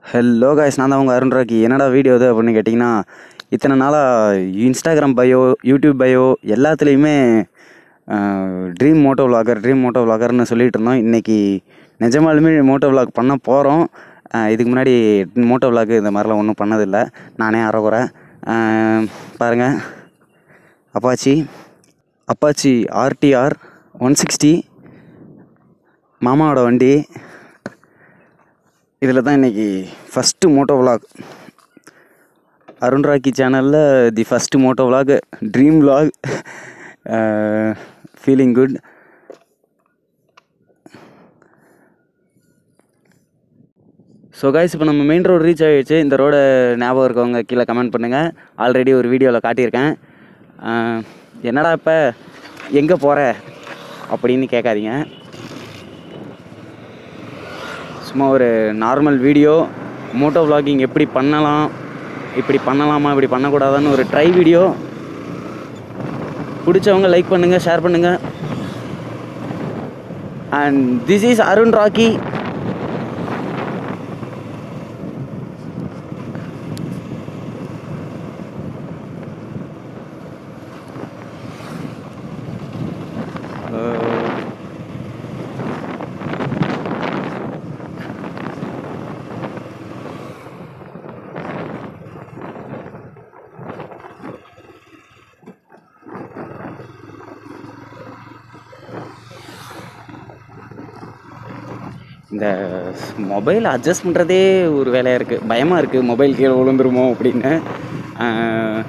hello guys நான் தான் உங்கள் அருண் ராக்கி என்னடா வீடியோ இது அப்படின்னு கேட்டிங்கன்னா இத்தனை நாளாக இன்ஸ்டாகிராம் பயோ யூடியூப் பயோ எல்லாத்துலேயுமே dream moto vlogger dream moto விலாகர்னு சொல்லிட்டு இருந்தோம் இன்றைக்கி நிஜமாலுமே மோட்டோ விலாக் பண்ண போகிறோம் இதுக்கு முன்னாடி மோட்டோ விலாக் இந்த மாதிரிலாம் ஒன்றும் பண்ணதில்லை நானே அறகுறை பாருங்கள் Apache Apache RTR one sixty மாமாவோட வண்டி இதில் தான் இன்றைக்கி first moto vlog Arun Rocky சேனலில் the first moto vlog dream vlog feeling good so guys இப்போ நம்ம மெயின் ரோடு ரீச் ஆகிடுச்சு இந்த ரோடை ஞாபகம் இருக்கவங்க கீழே கமெண்ட் பண்ணுங்கள் ஆல்ரெடி ஒரு வீடியோவில் காட்டியிருக்கேன் அஹ், என்னடா இப்போ எங்கே போகிற அப்படின்னு கேட்காதீங்க சும்மா ஒரு நார்மல் வீடியோ மோட்டோ vlogging எப்படி பண்ணலாம் இப்படி பண்ணலாமா இப்படி பண்ணக்கூடாதான்னு ஒரு ட்ரை வீடியோ பிடிச்சவங்க லைக் பண்ணுங்கள் ஷேர் பண்ணுங்கள் and this is Arun Rocky இந்த மொபைல் அட்ஜஸ்ட் பண்ணுறதே ஒரு வேலையாக இருக்குது பயமாக இருக்குது மொபைல் கீழே விழுந்துருமோ அப்படின்னு ஆஹ்,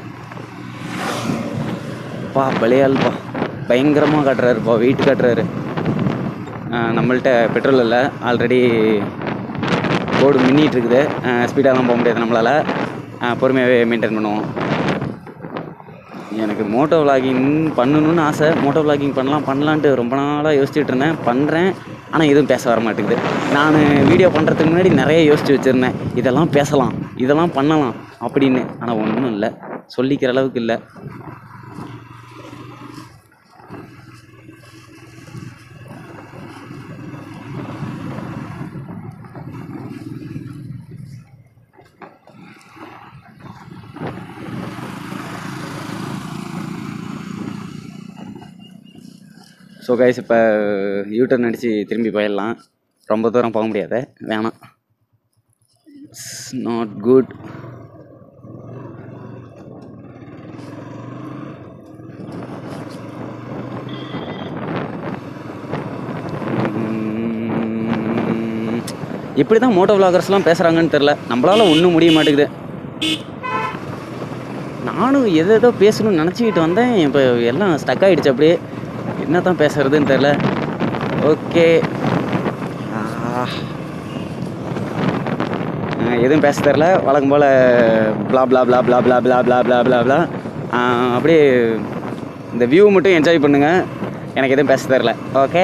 பா பலியால்ப்பா பயங்கரமாக காட்டுறாருப்பா வெயிட் காட்டுறாரு ஆஹ், நம்மள்ட்ட பெட்ரோல் இல்லை ஆல்ரெடி ரோடு மின்னிட்டு இருக்குது ஸ்பீடாலாம் போக முடியாது நம்மளால் பொறுமையாகவே மெயின்டைன் பண்ணுவோம் எனக்கு மோட்டோ விலாகிங் பண்ணணும்னு ஆசை மோட்டோ விலாகிங் பண்ணலாம் பண்ணலான்ட்டு ரொம்ப நாளாக யோசிச்சுட்டு இருந்தேன் பண்ணுறேன் ஆனால் எதுவும் பேச வர மாட்டேங்குது நான் வீடியோ பண்ணுறதுக்கு முன்னாடி நிறைய யோசிச்சு வச்சுருந்தேன் இதெல்லாம் பேசலாம் இதெல்லாம் பண்ணலாம் அப்படின்னு ஆனால் ஒன்றும் இல்லை சொல்லிக்கிற அளவுக்கு இல்லை ஸோ கைஸ் இப்போ யூட்டர்ன் அடித்து திரும்பி போயிடலாம் ரொம்ப தூரம் போக முடியாது வேணாம் இட்ஸ் நாட் குட் எப்படி தான் மோட்டோ விளாகர்ஸ்லாம் பேசுகிறாங்கன்னு தெரில நம்மளால ஒன்றும் முடிய மாட்டேங்குது நானும் எது ஏதோ பேசணும்னு நினச்சிக்கிட்டு வந்தேன் இப்போ எல்லாம் ஸ்டக் ஆகிடுச்சு அப்படியே என்ன தான் பேசுறதுன்னு தெரில ஓகே எதுவும் பேச தெரில வழக்கம் போல் blah blah blah blah blah blah blah blah blah blah ஆஹ், அப்படியே இந்த வியூ மட்டும் என்ஜாய் பண்ணுங்கள் எனக்கு எதுவும் பேச தெரில ஓகே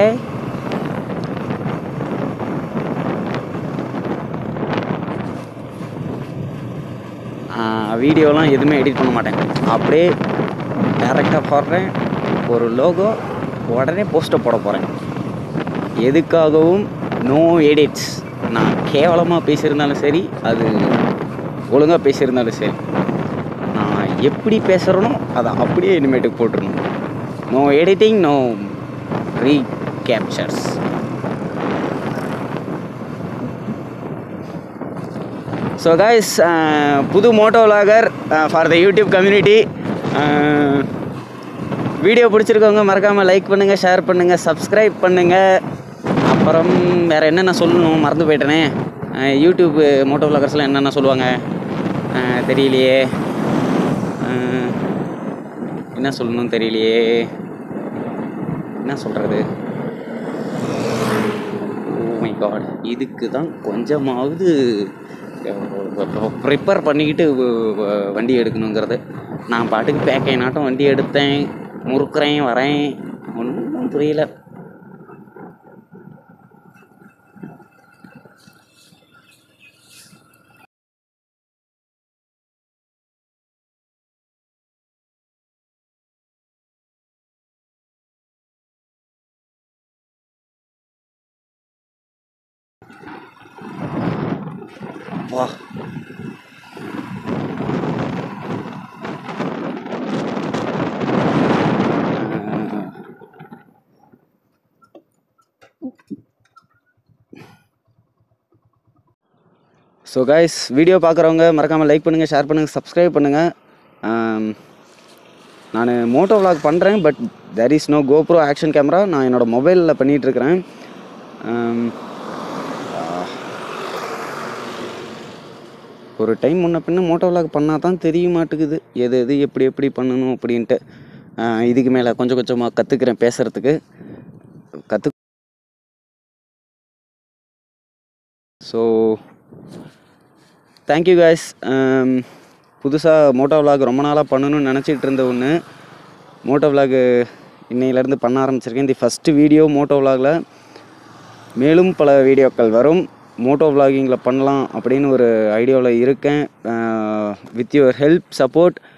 வீடியோலாம் எதுவுமே எடிட் பண்ண மாட்டேன் அப்படியே டேரெக்டாக போடுறேன் ஒரு லோகோ உடனே போஸ்ட்டை போட போகிறேன் எதுக்காகவும் நோ எடிட்ஸ் நான் கேவலமாக பேசியிருந்தாலும் சரி அது ஒழுங்காக பேசியிருந்தாலும் சரி நான் எப்படி பேசுகிறேனோ அதை அப்படியே இனிமேட்டுக்கு போட்டுருணும் no editing no recaptures so guys புது moto vlogger for the YouTube community video பிடிச்சிருக்கவங்க மறக்காமல் லைக் பண்ணுங்கள் ஷேர் பண்ணுங்கள் சப்ஸ்கிரைப் பண்ணுங்கள் அப்புறம் வேறு என்னென்ன சொல்லணும் மறந்து போயிட்டேனே அஹ், யூடியூப் மோட்டோ விலாகர்ஸ்லாம் என்னென்ன சொல்லுவாங்க அஹ், தெரியலையே அஹ், என்ன சொல்லணும் தெரியலையே என்ன சொல்கிறது ஓ மை காட் இதுக்கு தான் கொஞ்சமாவது ப்ரிப்பேர் பண்ணிக்கிட்டு வ- வ- வண்டி எடுக்கணுங்கிறது நான் பாட்டுக்கு பேக்கை நாட்டம் வண்டி எடுத்தேன் முறுக்குறேன் வரேன் ஒன்றும் புரியல வா ஸோ கைஸ் வீடியோ பார்க்குறவங்க மறக்காமல் லைக் பண்ணுங்கள் ஷேர் பண்ணுங்கள் சப்ஸ்கிரைப் பண்ணுங்கள் நான் மோட்டோ vlog பண்ணுறேன் but there is no GoPro action camera நான் என்னோடய மொபைலில் பண்ணிகிட்ருக்கிறேன் ஒரு டைம் முன்ன பின்ன மோட்டோ vlog பண்ணால் தான் தெரிய மாட்டேங்குது எது எது எப்படி எப்படி பண்ணணும் அப்படின்ட்டு ஆஹ் இதுக்கு மேலே கொஞ்சம் கொஞ்சமாக கற்றுக்கிறேன் பேசுகிறதுக்கு கற்று ஸோ தேங்க்யூ காய்ஸ் புதுசாக மோட்டோ vlog ரொம்ப நாளாக பண்ணணும்னு நினச்சிட்டு இருந்த ஒன்று மோட்டோ vlog இன்னையிலேருந்து பண்ண ஆரம்பிச்சிருக்கேன் தி ஃபஸ்ட்டு வீடியோ மோட்டோ vlogல மேலும் பல வீடியோக்கள் வரும் மோட்டோ vloggingல பண்ணலாம் அப்படின்னு ஒரு ஐடியாவில் இருக்கேன் வித் யுவர் ஹெல்ப் சப்போர்ட்